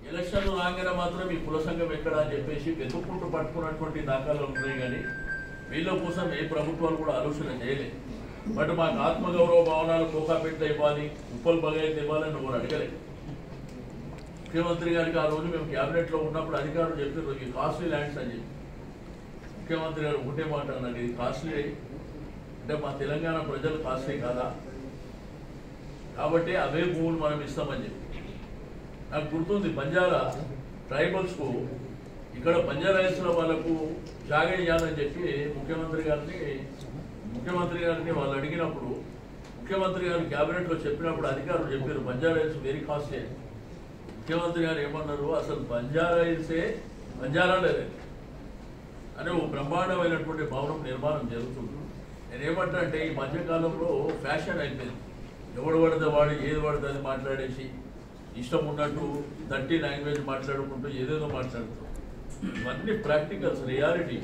ఎలక్షన్లు రాగానే మాత్రం ఈ కుల సంఘం ఎక్కడ అని చెప్పేసి వెతుక్కుంటూ పట్టుకున్నటువంటి దాఖలు ఉన్నాయి కానీ వీళ్ళ కోసం ఏ ప్రభుత్వాలు కూడా ఆలోచన చేయలేదు బట్ మాకు ఆత్మగౌరవ భవనాలు కోకాపేట ఇవ్వాలి ఉప్పల్ బగాయత్ ఇవ్వాలని నువ్వు అడగలేదు ముఖ్యమంత్రి గారికి ఆ రోజు మేము క్యాబినెట్ లో ఉన్నప్పుడు అధికారులు చెప్పారు ఇది కాస్ట్లీ ల్యాండ్స్ అని చెప్పి ముఖ్యమంత్రి గారు ఒకటే మాట అన్నాడు ఇది కాస్ట్లీ అంటే మా తెలంగాణ ప్రజలు కాస్ట్లీ కాదా కాబట్టి అవే భూములు మనం ఇస్తామని చెప్పి నాకు గుర్తుంది బంజారా ట్రైబల్స్ కు ఇక్కడ బంజారా హిల్స్లో వాళ్ళకు జాగా ఇవ్వాలని చెప్పి ముఖ్యమంత్రి గారిని ముఖ్యమంత్రి గారిని వాళ్ళు అడిగినప్పుడు ముఖ్యమంత్రి గారు క్యాబినెట్ లో చెప్పినప్పుడు అధికారులు చెప్పారు బంజారా హిల్స్ వెరీ కాస్ట్లీ అని ముఖ్యమంత్రి గారు ఏమన్నారు అసలు బంజారా హిల్సే బంజారా లేదు అనే ఒక బ్రహ్మాండమైనటువంటి భవనం నిర్మాణం జరుగుతుంది నేను ఏమంటా అంటే ఈ మధ్యకాలంలో ఫ్యాషన్ అయిపోయింది ఎవడు పడితే వాడు ఏది పడితే అది మాట్లాడేసి ఇష్టం ఉన్నట్టు దట్టి లాంగ్వేజ్ మాట్లాడుకుంటూ ఏదేదో మాట్లాడుతాం ఇవన్నీ ప్రాక్టికల్స్ రియాలిటీ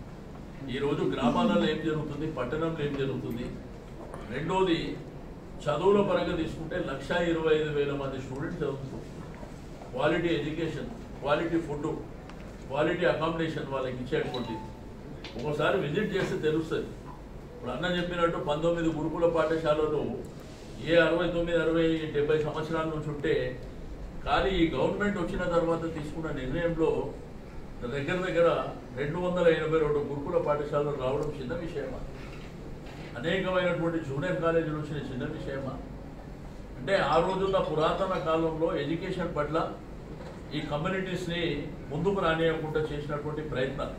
ఈరోజు గ్రామాలలో ఏం జరుగుతుంది పట్టణంలో ఏం జరుగుతుంది రెండోది చదువుల పరంగా తీసుకుంటే లక్ష ఇరవై ఐదు వేల మంది స్టూడెంట్స్ చదువుతున్నారు quality education quality food quality accommodation వాళ్ళకి ఇచ్చేటువంటి ఒకసారి విజిట్ చేస్తే తెలుస్తుంది ఇప్పుడు అన్న చెప్పినట్టు పంతొమ్మిది గురుకుల పాఠశాలలు ఏ అరవై తొమ్మిది అరవై డెబ్బై సంవత్సరాల నుంచి ఉంటే కానీ ఈ గవర్నమెంట్ వచ్చిన తర్వాత తీసుకున్న నిర్ణయంలో దగ్గర దగ్గర రెండు వందల ఎనభై రెండు గురుకుల పాఠశాలలు రావడం చిన్న విషయమా అనేకమైనటువంటి జూనియర్ కాలేజీలు వచ్చిన చిన్న విషయమా అంటే ఆ రోజున్న పురాతన కాలంలో ఎడ్యుకేషన్ పట్ల ఈ కమ్యూనిటీస్ని ముందుకు రానియకుండా చేసినటువంటి ప్రయత్నాలు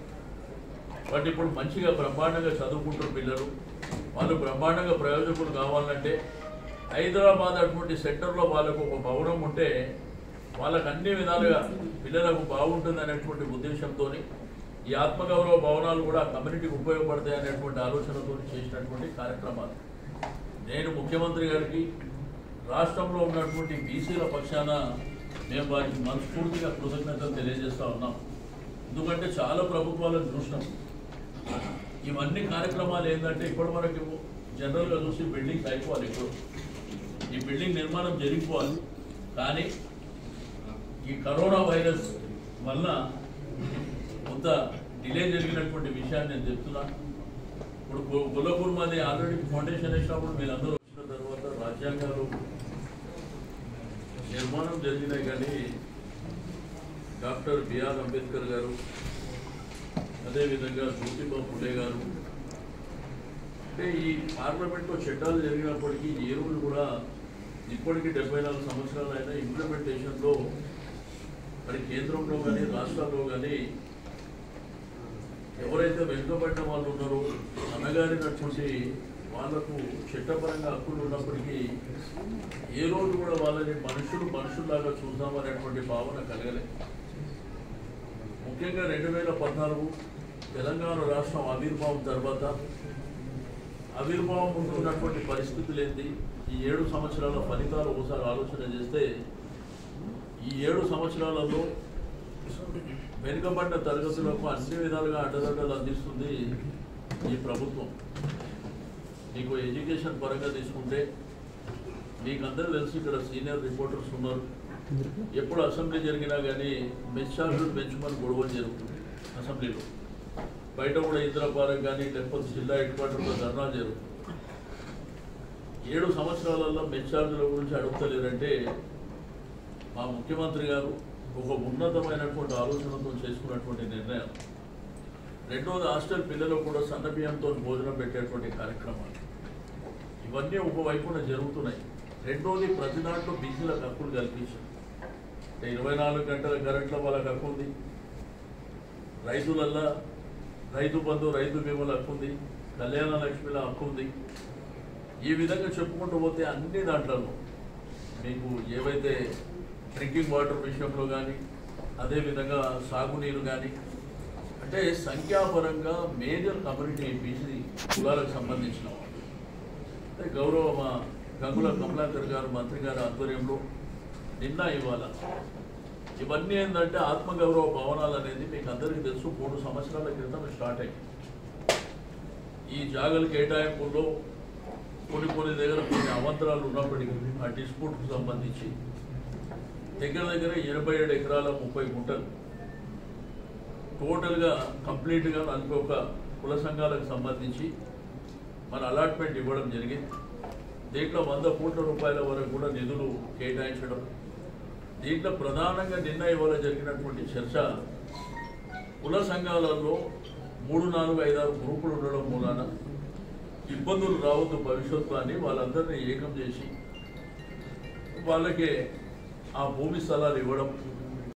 బట్ ఇప్పుడు మంచిగా బ్రహ్మాండంగా చదువుకుంటున్న పిల్లలు వాళ్ళు బ్రహ్మాండంగా ప్రయోజకులు కావాలంటే హైదరాబాద్ అటువంటి సెంటర్లో వాళ్ళకు ఒక భవనం ఉంటే వాళ్ళకు అన్ని విధాలుగా పిల్లలకు బాగుంటుంది అనేటువంటి ఉద్దేశంతో ఈ ఆత్మగౌరవ భవనాలు కూడా కమ్యూనిటీకి ఉపయోగపడతాయి అనేటువంటి ఆలోచనతో చేసినటువంటి కార్యక్రమాలు నేను ముఖ్యమంత్రి గారికి రాష్ట్రంలో ఉన్నటువంటి బీసీల పక్షాన మేము వారికి మనస్ఫూర్తిగా కృతజ్ఞతలు తెలియజేస్తా ఉన్నాం ఎందుకంటే చాలా ప్రభుత్వాలను చూసినాం ఇవన్నీ కార్యక్రమాలు ఏంటంటే ఇప్పటి వరకు జనరల్గా చూసి బిల్డింగ్స్ అయిపోవాలి ఇప్పుడు ఈ బిల్డింగ్ నిర్మాణం జరిగిపోవాలి కానీ ఈ కరోనా వైరస్ వల్ల కొంత డిలే జరిగినటువంటి విషయాన్ని నేను చెప్తున్నా ఇప్పుడు గొ- గొల్లపూర్ మాది ఆల్రెడీ ఫౌండేషన్ వేసినప్పుడు మీరందరూ వచ్చిన తర్వాత రాజ్యాంగాలు నిర్మాణం జరిగినాయి కానీ డాక్టర్ బిఆర్ అంబేద్కర్ గారు అదేవిధంగా జ్యోతిబా ఫులే గారు అంటే ఈ పార్లమెంట్లో చట్టాలు జరిగినప్పటికీ ఏ రోజు కూడా ఇప్పటికీ డెబ్బై నాలుగు సంవత్సరాలు అయినా ఇంప్లిమెంటేషన్లో మరి కేంద్రంలో కానీ రాష్ట్రాల్లో కానీ ఎవరైతే వెనుకబడిన వాళ్ళు ఉన్నారో అనగారినటువంటి వాళ్ళకు చట్టపరంగా హక్కులు ఉన్నప్పటికీ ఏ రోజు కూడా వాళ్ళని మనుషులు మనుషుల్లాగా చూద్దామనేటువంటి భావన కలగలేదు ముఖ్యంగా రెండు వేల పద్నాలుగు తెలంగాణ రాష్ట్రం ఆవిర్భావం తర్వాత ఆవిర్భావం ముందు ఉన్నటువంటి పరిస్థితులు ఏంటి ఈ ఏడు సంవత్సరాల ఫలితాలు ఒకసారి ఆలోచన చేస్తే ఈ ఏడు సంవత్సరాలలో వెనుకబడ్డ తరగతులకు అన్ని విధాలుగా అండదండలు అందిస్తుంది ఈ ప్రభుత్వం మీకు ఎడ్యుకేషన్ పరంగా తీసుకుంటే మీకు అందరూ తెలుసు ఇక్కడ సీనియర్ రిపోర్టర్స్ ఉన్నారు ఎప్పుడు అసెంబ్లీ జరిగినా కానీ మెస్ ఛార్జీలు పెంచుమని గొడవలు జరుగుతుంది అసెంబ్లీలో బయట కూడా ఇంద్రపాలెం కానీ లేకపోతే జిల్లా హెడ్ క్వార్టర్లో ధర్నా జరుగుతుంది ఏడు సంవత్సరాలలో మెస్ ఛార్జీల గురించి అడుగుతలేరంటే మా ముఖ్యమంత్రి గారు ఒక ఉన్నతమైనటువంటి ఆలోచనతో చేసుకున్నటువంటి నిర్ణయం రెండోది హాస్టల్ పిల్లలు కూడా సన్న బియ్యంతో భోజనం పెట్టేటువంటి కార్యక్రమాలు ఇవన్నీ ఒకవైపున జరుగుతున్నాయి రెండోది ప్రతి దాంట్లో బీసీలకు హక్కులు కల్పించారు అంటే ఇరవై నాలుగు గంటల కరెంట్లో వాళ్ళకి హక్కు ఉంది రైతులల్లా రైతు బంధు రైతు బీమాల హక్కు ఉంది కళ్యాణ లక్ష్మిల హక్కు ఉంది ఈ విధంగా చెప్పుకుంటూ పోతే అన్ని దాంట్లలో మీకు ఏవైతే డ్రింకింగ్ వాటర్ విషయంలో కానీ అదేవిధంగా సాగునీరు కానీ అంటే సంఖ్యాపరంగా మేజర్ కమ్యూనిటీ బీసీ కులాలకు సంబంధించిన వాళ్ళు అంటే గౌరవ మా గంగుల కమలాకర్ గారు మంత్రి గారి ఆధ్వర్యంలో నిన్న ఇవాళ ఇవన్నీ ఏంటంటే ఆత్మగౌరవ భవనాలు అనేది మీకు అందరికీ తెలుసు మూడు సంవత్సరాల క్రితం స్టార్ట్ అయ్యింది ఈ జాగల కేటాయింపుల్లో కొన్ని కొన్ని దగ్గర కొన్ని అవంతరాలు ఉన్నప్పటికీ ఆ డిస్ప్యూట్కు సంబంధించి దగ్గర దగ్గర ఎనభై ఏడు ఎకరాల ముప్పై గుంటలు టోటల్గా కంప్లీట్గా నలభై ఒక కుల సంఘాలకు సంబంధించి మన అలాట్మెంట్ ఇవ్వడం జరిగింది దీంట్లో వంద కోట్ల రూపాయల వరకు కూడా నిధులు కేటాయించడం దీంట్లో ప్రధానంగా నిన్న ఇవాళ జరిగినటువంటి చర్చ కుల సంఘాలలో మూడు నాలుగు ఐదారు గ్రూపులు ఉండడం మూలాన ఇబ్బందులు రావద్దు భవిష్యత్తు అని వాళ్ళందరినీ ఏకం చేసి వాళ్ళకి ఆ భూమి స్థలాలు ఇవ్వడం